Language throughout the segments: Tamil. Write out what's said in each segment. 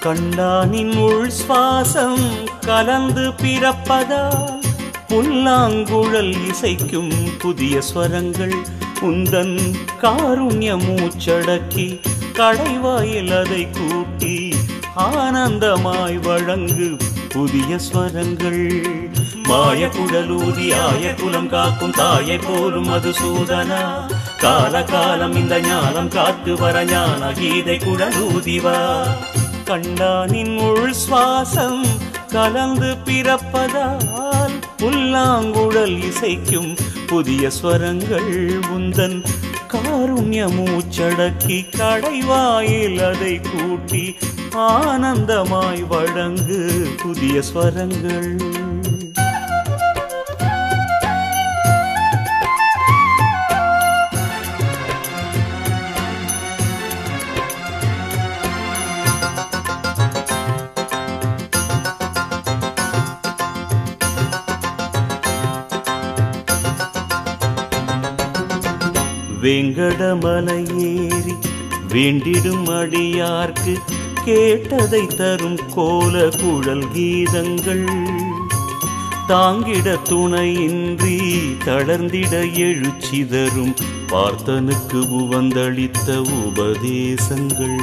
கண்டானின் உள் சுவாசம் கலந்து பிறப்பதால் புல்லாங்குழல் இசைக்கும் புதிய ஸ்வரங்கள் உந்தன் காருண்ய மூச்சடக்கி கடைவாயில் அதை கூட்டி ஆனந்தமாய் வழங்கு புதிய ஸ்வரங்கள் மாய குழலூதி ஆய குலம் காக்கும் தாயை போலும் அது சூதனா கால காலம் இந்த ஞானம் காத்து வர ஞான கீதை குழலூதிவா கண்டானின் உள் சுவாசம் கலந்து பிறப்பதால் புல்லாங்குழல் இசைக்கும் புதிய ஸ்வரங்கள் உந்தன் காருண்ய மூச்சடக்கி கடைவாயில் அதை கூட்டி ஆனந்தமாய் வழங்கு புதிய ஸ்வரங்கள் வெங்கடமலையேறி வேண்டிடும் அடியார்க்கு கேட்டதை தரும் கோல குழல் கீதங்கள் தாங்கிட துணையின்றி தளர்ந்திட எழுச்சி தரும் பார்த்தனுக்கு உவந்தளித்த உபதேசங்கள்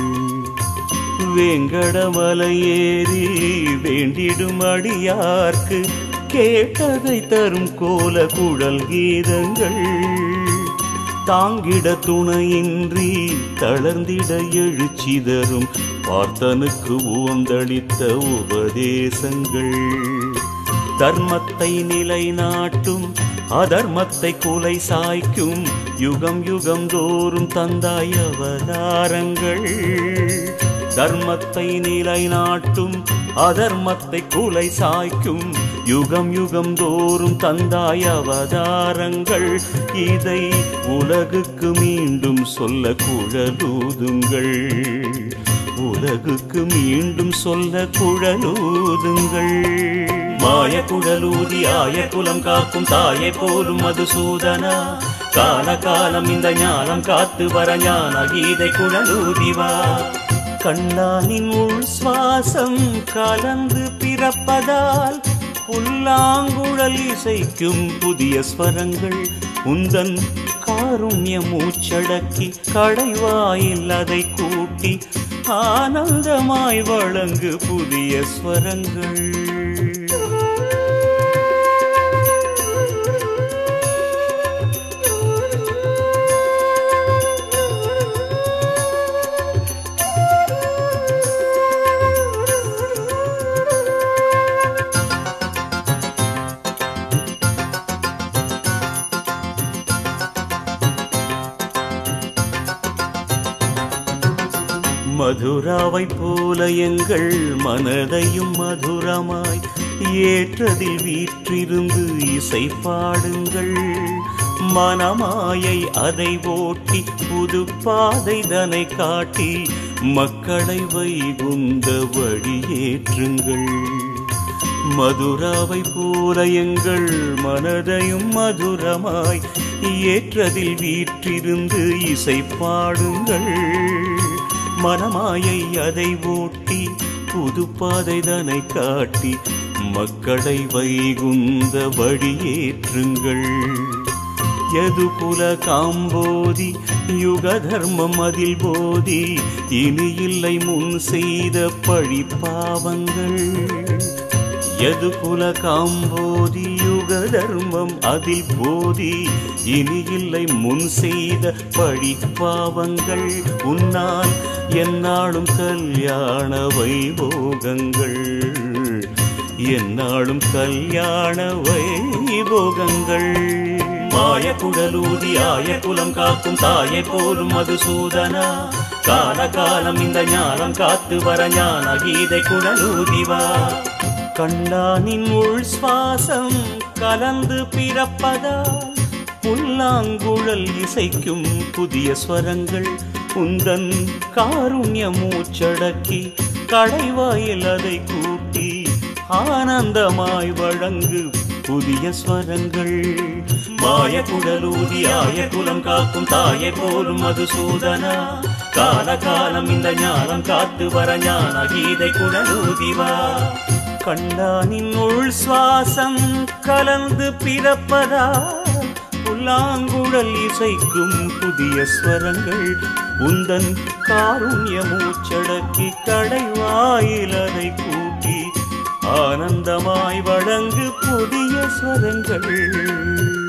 வேங்கடமலையேறி வேண்டிடும் அடியார்க்கு கேட்டதை தரும் கோல குழல் கீதங்கள் தாங்கிட துணையின்றி தளர்ந்திட எழுச்சி தரும் பார்த்தனுக்கு ஊந்தளித்த உபதேசங்கள் தர்மத்தை நிலைநாட்டும் அதர்மத்தை குலை சாய்க்கும் யுகம் யுகம் தோறும் தந்தாய் அவதாரங்கள் தர்மத்தை நிலைநாட்டும் அதர்மத்தை குலை சாய்க்கும் யுகம் யுகம் தோறும் தந்தாய் அவதாரங்கள் இதை உலகுக்கு மீண்டும் சொல்ல குழலூதுங்கள் உலகுக்கு மீண்டும் சொல்ல குழலூதுங்கள் மாய குழலூதி ஆய குலம் காக்கும் தாயை போலும் மதுசூதனா கால காலம் இந்த ஞானம் காத்து வர ஞான கீதை குழலூதிவா கண்ணானின் உள் சுவாசம் கலந்து பிறப்பதால் புல்லாங்குழல் இசைக்கும் புதிய ஸ்வரங்கள் உந்தன் காருண்ய மூச்சடக்கி கடைவாயில் அதை கூட்டி ஆனந்தமாய் வழங்கு புதிய ஸ்வரங்கள் மதுராவை போல எங்கள் மனதையும் மதுரமாய் ஏற்றதில் வீற்றிருந்து இசை பாடுங்கள் மனமாயை அதை ஓட்டி புது பாதை தனை காட்டி மக்களை வைகுந்த வழியேற்றுங்கள் மதுராவை போல எங்கள் மனதையும் மதுரமாய் ஏற்றதில் வீற்றிருந்து இசை பாடுங்கள் மனமாயை அதை ஓட்டி புது பாதை தனை காட்டி மக்களை வைகுந்த வழியேற்றுங்கள் எது குல காம்போதி யுக தர்மம் அதில் போதி இனி இல்லை முன் செய்த பழி பாவங்கள் எது குல காம்போதி யுக தர்மம் அதில் போதி இனி இல்லை முன் செய்த பழி பாவங்கள் உன்னால் என்னாலும் கல்யாண வைபோகங்கள் என்னாலும் கல்யாண வைபோகங்கள் மாய குடலூதி ஆய குலம் காக்கும் தாயை போலும் மதுசூதனா கால காலம் இந்த ஞானம் காத்து வர ஞான கீதை குடலூதிவா கண்டானின் உள் சுவாசம் கலந்து பிறப்பதால் புல்லாங்குழல் இசைக்கும் புதிய ஸ்வரங்கள் உந்தன் காருண்ய மூச்சடக்கி கடைவாயில் அதை கூட்டி ஆனந்தமாய் வழங்கு புதிய ஸ்வரங்கள் மாய குடலூதி ஆய குலம் காக்கும் தாயை போலும் மதுசூதனா காலகாலம் இந்த ஞானம் காத்து வர ஞான கீதை குழலூதிவா கண்டானின் உள் சுவாசம் கலந்து பிறப்பதா புல்லாங்குழல் இசைக்கும் புதிய ஸ்வரங்கள் உந்தன் காருண்ய மூச்சடக்கி கடைவாயிலதை கூட்டி ஆனந்தமாய் வழங்கு புதிய ஸ்வரங்கள்